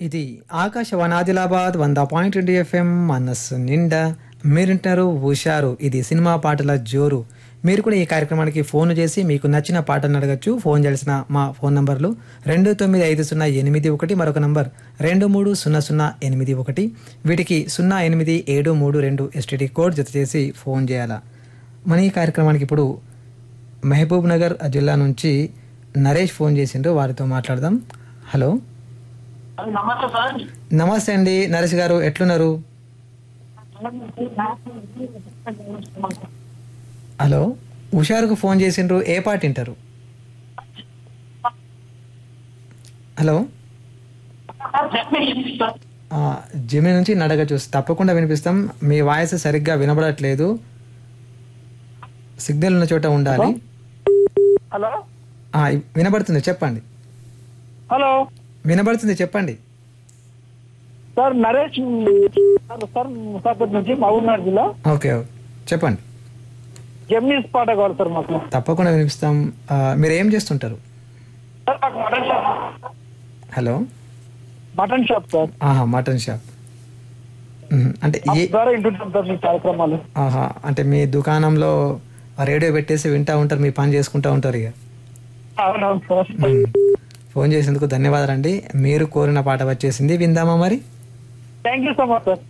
ఇది ఆకాశవాణి ఆదిలాబాద్ వంద పాయింట్ రెండు ఎఫ్ఎం మనస్సు నిండా మీరింటారు హుషారు ఇది సినిమా పాటల జోరు మీరు కూడా ఈ కార్యక్రమానికి ఫోన్ చేసి మీకు నచ్చిన పాటను అడగచ్చు ఫోన్ చేయాల్సిన మా ఫోన్ నంబర్లు రెండు తొమ్మిది ఐదు సున్నా ఎనిమిది ఒకటి మరొక నంబర్ రెండు మూడు సున్నా సున్నా ఎనిమిది ఒకటి వీటికి సున్నా ఎనిమిది ఏడు మూడు రెండు ఎస్టీడీ కోడ్ జత చేసి ఫోన్ చేయాలా మన ఈ కార్యక్రమానికి ఇప్పుడు మహబూబ్ నగర్ జిల్లా నుంచి నరేష్ ఫోన్ చేసిండ్రు వారితో మాట్లాడదాం హలో నమస్తే సార్ నమస్తే అండి నరేష్ గారు ఎట్లున్నారు హలో హుషారుకు ఫోన్ చేసిండ్రు ఏ పాట వింటారు హలో ఆ, జిమ్ని నుంచి నడక చూసి తప్పకుండా వినిపిస్తాం మీ వాయిస్ సరిగ్గా వినబడట్లేదు సిగ్నల్ ఉన్న చోట ఉండాలి హలో ఆ, వినబడుతుంది చెప్పండి హలో వినబడుతుంది చెప్పండి sir Naresh sir sir Musapet నుంచి మహబూబ్నగర్ జిల్లా ఓకే ఓకే చెప్పండి జమ్నీస్ పాట కావాలి సార్ మాకు తప్పకుండా వినిపిస్తాం ఆ, మీరు ఏం చేస్తుంటారు సార్ మాకు mutton shop hello mutton shop sir ఆహా మటన్ షాప్ మ్మ్. అంటే ఏ ద్వారా వింటుంటాం సార్ మీ కార్యక్రమాలు ఆహా అంటే మీ దుకాణంలో రేడియో పెట్టేసి వింటా ఉంటారు మీ పని చేసుకుంటా ఉంటారు ఇక అవునవును సార్ మ్మ్. ఫోన్ చేసేందుకు ధన్యవాదాలండి మీరు కోరిన పాట వచ్చేసింది విందామా మరి thank you so much sir